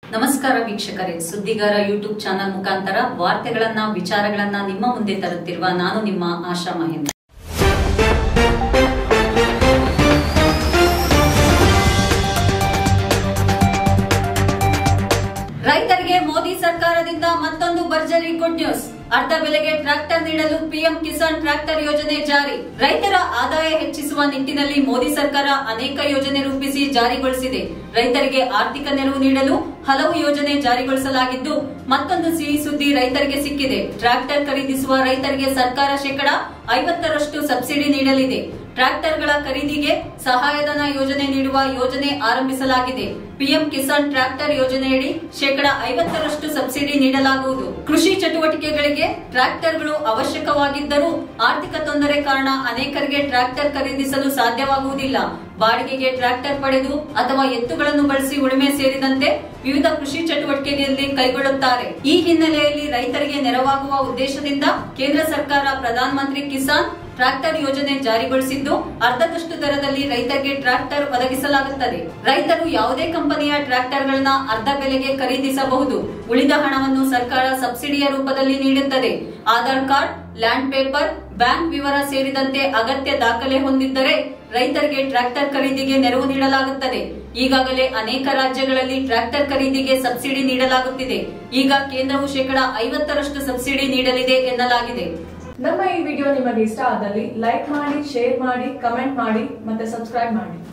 ನಮಸ್ಕಾರ ವೀಕ್ಷಕರೇ ಸುದ್ದಿಗಾರ YouTube channel ಮುಖಾಂತರ ವಾರ್ತೆಗಳನ್ನ ವಿಚಾರಗಳನ್ನ ನಿಮ್ಮ ಮುಂದೆ ತರುತ್ತಿರುವ ನಾನು ನಿಮ್ಮ ಆಶಾ ಮಹೇಂದ್ರ ರೈತರಿಗೆ ಮೋದಿ ಸರ್ಕಾರದಿಂದ ಮತ್ತೊಂದು ಭರ್ಜರಿ ಗುಡ್ ನ್ಯೂಸ್ ಅರ್ಧ ಬೆಲೆಗೆ ಟ್ರಾಕ್ಟರ್ ನೀಡಲು ಪಿಎಂ ಕಿಸಾನ್ ಟ್ರಾಕ್ಟರ್ ಯೋಜನೆ ಜಾರಿ ರೈತರ ಆದಾಯ ಹೆಚ್ಚಿಸುವ ನಿಟ್ಟಿನಲ್ಲಿ ಮೋದಿ ಸರ್ಕಾರ ಅನೇಕ ಯೋಜನೆ ರೂಪಿಸಿ ಜಾರಿಗೊಳಿಸಿದೆ ರೈತರಿಗೆ ಆರ್ಥಿಕ ನೆರವು ನೀಡಲು ಹಲವು ಯೋಜನೆ ಜಾರಿಗೊಳಿಸಲಾಗಿದ್ದು ಮತ್ತೊಂದು ಸಿಹಿ ಸುದ್ದಿ ರೈತರಿಗೆ ಸಿಕ್ಕಿದೆ ಟ್ರಾಕ್ಟರ್ ಖರೀದಿಸುವ ರೈತರಿಗೆ ಸರ್ಕಾರ ಶೇಕಡ ಐವತ್ತರಷ್ಟು ಸಬ್ಸಿಡಿ ನೀಡಲಿದೆ ಟ್ರಾಕ್ಟರ್ಗಳ ಖರೀದಿಗೆ ಸಹಾಯಧನ ಯೋಜನೆ ನೀಡುವ ಯೋಜನೆ ಆರಂಭಿಸಲಾಗಿದೆ ಪಿಎಂ ಕಿಸಾನ್ ಟ್ರಾಕ್ಟರ್ ಯೋಜನೆಯಡಿ ಶೇಕಡ ಐವತ್ತರಷ್ಟು ಸಬ್ಸಿಡಿ ನೀಡಲಾಗುವುದು ಕೃಷಿ ಚಟುವಟಿಕೆಗಳಿಗೆ ಟ್ರಾಕ್ಟರ್ಗಳು ಅವಶ್ಯಕವಾಗಿದ್ದರೂ ಆರ್ಥಿಕ ತೊಂದರೆ ಕಾರಣ ಅನೇಕರಿಗೆ ಟ್ರಾಕ್ಟರ್ ಖರೀದಿಸಲು ಸಾಧ್ಯವಾಗುವುದಿಲ್ಲ ಬಾಡಿಗೆಗೆ ಟ್ರಾಕ್ಟರ್ ಪಡೆದು ಅಥವಾ ಎತ್ತುಗಳನ್ನು ಬಳಸಿ ಉಳುಮೆ ಸೇರಿದಂತೆ ವಿವಿಧ ಕೃಷಿ ಚಟುವಟಿಕೆಗಳಲ್ಲಿ ಕೈಗೊಳ್ಳುತ್ತಾರೆ ಈ ಹಿನ್ನೆಲೆಯಲ್ಲಿ ರೈತರಿಗೆ ನೆರವಾಗುವ ಉದ್ದೇಶದಿಂದ ಕೇಂದ್ರ ಸರ್ಕಾರ ಪ್ರಧಾನ ಮಂತ್ರಿ ಕಿಸಾನ್ ಟ್ರಾಕ್ಟರ್ ಯೋಜನೆ ಜಾರಿಗೊಳಿಸಿದ್ದು ಅರ್ಧದಷ್ಟು ದರದಲ್ಲಿ ರೈತರಿಗೆ ಟ್ರಾಕ್ಟರ್ ಒದಗಿಸಲಾಗುತ್ತದೆ ರೈತರು ಯಾವುದೇ ಕಂಪನಿಯ ಟ್ರಾಕ್ಟರ್ಗಳನ್ನ ಅರ್ಧ ಬೆಲೆಗೆ ಖರೀದಿಸಬಹುದು ಉಳಿದ ಹಣವನ್ನು ಸರ್ಕಾರ ಸಬ್ಸಿಡಿಯ ರೂಪದಲ್ಲಿ ನೀಡುತ್ತದೆ Aadhaar card land paper bank ವಿವರ ಸೇರಿದಂತೆ ಅಗತ್ಯ ದಾಖಲೆ ಹೊಂದಿದ್ದರೆ ರೈತರಿಗೆ ಟ್ರಾಕ್ಟರ್ ಖರೀದಿಗೆ ನೆರವು ನೀಡಲಾಗುತ್ತದೆ ಈಗಾಗಲೇ ಅನೇಕ ರಾಜ್ಯಗಳಲ್ಲಿ ಟ್ರಾಕ್ಟರ್ ಖರೀದಿಗೆ ಸಬ್ಸಿಡಿ ನೀಡಲಾಗುತ್ತಿದೆ ಈಗ ಕೇಂದ್ರವು ಶೇಕಡ ಐವತ್ತರಷ್ಟು ಸಬ್ಸಿಡಿ ನೀಡಲಿದೆ ಎನ್ನಲಾಗಿದೆ ನಮ್ಮ ಈ ವಿಡಿಯೋ ನಿಮಗೆ ಇಷ್ಟ ಆದಲ್ಲಿ ಲೈಕ್ ಮಾಡಿ ಶೇರ್ ಮಾಡಿ ಕಮೆಂಟ್ ಮಾಡಿ ಮತ್ತೆ ಸಬ್ಸ್ಕ್ರೈಬ್ ಮಾಡಿ